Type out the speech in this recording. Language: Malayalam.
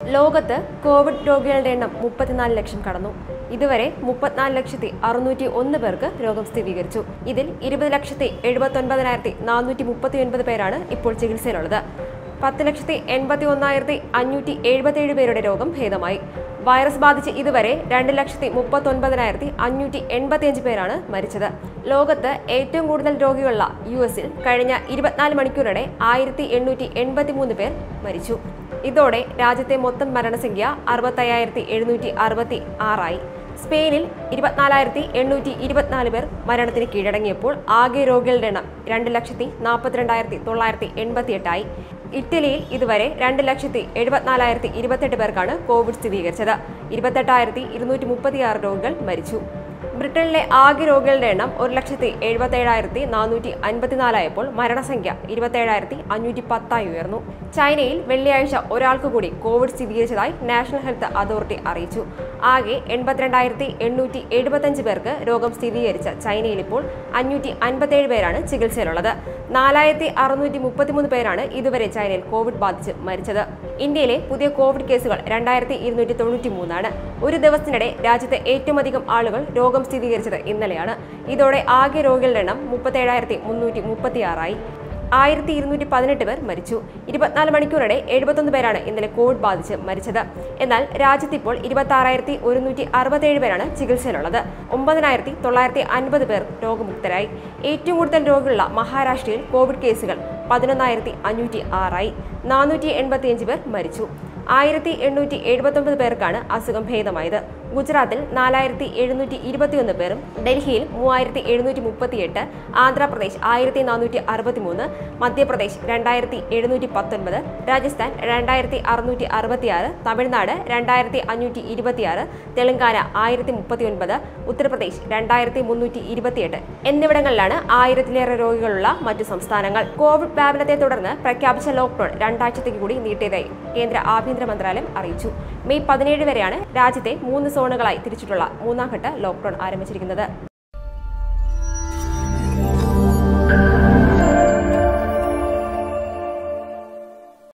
ലോകത്ത് കോവിഡ് രോഗികളുടെ എണ്ണം മുപ്പത്തിനാല് ലക്ഷം കടന്നു ഇതുവരെ മുപ്പത്തിനാല് ലക്ഷത്തി അറുന്നൂറ്റി ഒന്ന് പേർക്ക് രോഗം സ്ഥിരീകരിച്ചു ഇതിൽ ഇരുപത് ലക്ഷത്തി എഴുപത്തി ഒൻപതിനായിരത്തി നാനൂറ്റി മുപ്പത്തി ഒൻപത് പേരാണ് ഇപ്പോൾ ചികിത്സയിലുള്ളത് പത്ത് ലക്ഷത്തി എൺപത്തി ഒന്നായിരത്തി അഞ്ഞൂറ്റി എഴുപത്തിയേഴ് പേരുടെ രോഗം ഭേദമായി വൈറസ് ബാധിച്ച് ഇതുവരെ രണ്ട് ലക്ഷത്തി മുപ്പത്തി ഒൻപതിനായിരത്തി അഞ്ഞൂറ്റി എൺപത്തിയഞ്ച് പേരാണ് മരിച്ചത് ലോകത്ത് ഏറ്റവും കൂടുതൽ രോഗികളുള്ള യു എസിൽ കഴിഞ്ഞ ഇരുപത്തിനാല് മണിക്കൂറിടെ ആയിരത്തി എണ്ണൂറ്റി എൺപത്തി മൂന്ന് പേർ മരിച്ചു ഇതോടെ രാജ്യത്തെ മൊത്തം മരണസംഖ്യ അറുപത്തയ്യായിരത്തി എഴുന്നൂറ്റി അറുപത്തി ആറായി സ്പെയിനിൽ ഇരുപത്തിനാലായിരത്തി എണ്ണൂറ്റി ഇരുപത്തിനാല് പേർ മരണത്തിന് കീഴടങ്ങിയപ്പോൾ ആകെ രോഗികളുടെ എണ്ണം രണ്ട് ലക്ഷത്തി നാൽപ്പത്തിരണ്ടായിരത്തി തൊള്ളായിരത്തി എൺപത്തിയെട്ടായി ഇറ്റലിയിൽ ഇതുവരെ രണ്ട് ലക്ഷത്തി എഴുപത്തിനാലായിരത്തി ഇരുപത്തെട്ട് പേർക്കാണ് കോവിഡ് സ്ഥിരീകരിച്ചത് ഇരുപത്തെട്ടായിരത്തി ഇരുന്നൂറ്റി മുപ്പത്തിയാറ് രോഗികൾ മരിച്ചു ബ്രിട്ടനിലെ ആകെ രോഗികളുടെ എണ്ണം ഒരു ലക്ഷത്തി എഴുപത്തേഴായിരത്തി നാനൂറ്റി അൻപത്തിനാലായപ്പോൾ മരണസംഖ്യ ഇരുപത്തേഴായിരത്തി അഞ്ഞൂറ്റി പത്തായി ഉയർന്നു ചൈനയിൽ വെള്ളിയാഴ്ച ഒരാൾക്ക് കൂടി കോവിഡ് സ്ഥിരീകരിച്ചതായി നാഷണൽ ഹെൽത്ത് അതോറിറ്റി അറിയിച്ചു ആകെ എൺപത്തിരണ്ടായിരത്തി എണ്ണൂറ്റി എഴുപത്തഞ്ച് പേർക്ക് രോഗം സ്ഥിരീകരിച്ച ചൈനയിൽ ഇപ്പോൾ അഞ്ഞൂറ്റി അൻപത്തേഴ് പേരാണ് ചികിത്സയിലുള്ളത് നാലായിരത്തി അറുന്നൂറ്റി മുപ്പത്തിമൂന്ന് പേരാണ് ഇതുവരെ ചൈനയിൽ കോവിഡ് ബാധിച്ച് മരിച്ചത് ഇന്ത്യയിലെ പുതിയ കോവിഡ് കേസുകൾ രണ്ടായിരത്തി ഇരുന്നൂറ്റി തൊണ്ണൂറ്റി മൂന്നാണ് ഒരു ദിവസത്തിനിടെ രാജ്യത്തെ ഏറ്റവും അധികം ആളുകൾ രോഗം സ്ഥിരീകരിച്ചത് ഇന്നലെയാണ് ഇതോടെ ആകെ രോഗികളുടെ എണ്ണം മുപ്പത്തേഴായിരത്തി മുന്നൂറ്റി മുപ്പത്തിയാറായി ആയിരത്തി ഇരുന്നൂറ്റി പതിനെട്ട് പേർ മരിച്ചു ഇരുപത്തിനാല് മണിക്കൂറിടെ എഴുപത്തൊന്ന് പേരാണ് ഇന്നലെ കോവിഡ് ബാധിച്ച് മരിച്ചത് എന്നാൽ രാജ്യത്ത് ഇപ്പോൾ ഇരുപത്തി ആറായിരത്തി ഒരുന്നൂറ്റി അറുപത്തേഴ് പേരാണ് ചികിത്സയിലുള്ളത് ഒമ്പതിനായിരത്തി തൊള്ളായിരത്തി അൻപത് പേർ രോഗമുക്തരായി ഏറ്റവും കൂടുതൽ രോഗികളുള്ള മഹാരാഷ്ട്രയിൽ കോവിഡ് കേസുകൾ പതിനൊന്നായിരത്തി അഞ്ഞൂറ്റി ആറായി നാനൂറ്റി എൺപത്തിയഞ്ച് പേർ മരിച്ചു ആയിരത്തി എണ്ണൂറ്റി എഴുപത്തൊമ്പത് പേർക്കാണ് അസുഖം ഭേദമായത് ഗുജറാത്തിൽ നാലായിരത്തി എഴുന്നൂറ്റി ഇരുപത്തിയൊന്ന് പേരും ഡൽഹിയിൽ മൂവായിരത്തി എഴുന്നൂറ്റി മുപ്പത്തിയെട്ട് ആന്ധ്രാപ്രദേശ് ആയിരത്തി നാനൂറ്റി അറുപത്തിമൂന്ന് മധ്യപ്രദേശ് രണ്ടായിരത്തി എഴുന്നൂറ്റി പത്തൊൻപത് രാജസ്ഥാൻ രണ്ടായിരത്തി അറുന്നൂറ്റി അറുപത്തിയാറ് തമിഴ്നാട് രണ്ടായിരത്തി അഞ്ഞൂറ്റി ഇരുപത്തിയാറ് തെലങ്കാന ആയിരത്തി മുപ്പത്തിയൊൻപത് ഉത്തർപ്രദേശ് രണ്ടായിരത്തി മുന്നൂറ്റി ഇരുപത്തിയെട്ട് എന്നിവിടങ്ങളിലാണ് ആയിരത്തിലേറെ രോഗികളുള്ള മറ്റു സംസ്ഥാനങ്ങൾ കോവിഡ് വ്യാപനത്തെ തുടർന്ന് പ്രഖ്യാപിച്ച ലോക്ഡൌൺ രണ്ടാഴ്ചത്തേക്ക് കൂടി നീട്ടിയതായി കേന്ദ്ര ആഭ്യന്തര മന്ത്രാലയം അറിയിച്ചു മെയ് പതിനേഴ് വരെയാണ് രാജ്യത്തെ മൂന്ന് സോണുകളായി തിരിച്ചിട്ടുള്ള മൂന്നാം ഘട്ട ലോക്ഡൌൺ ആരംഭിച്ചിരിക്കുന്നത്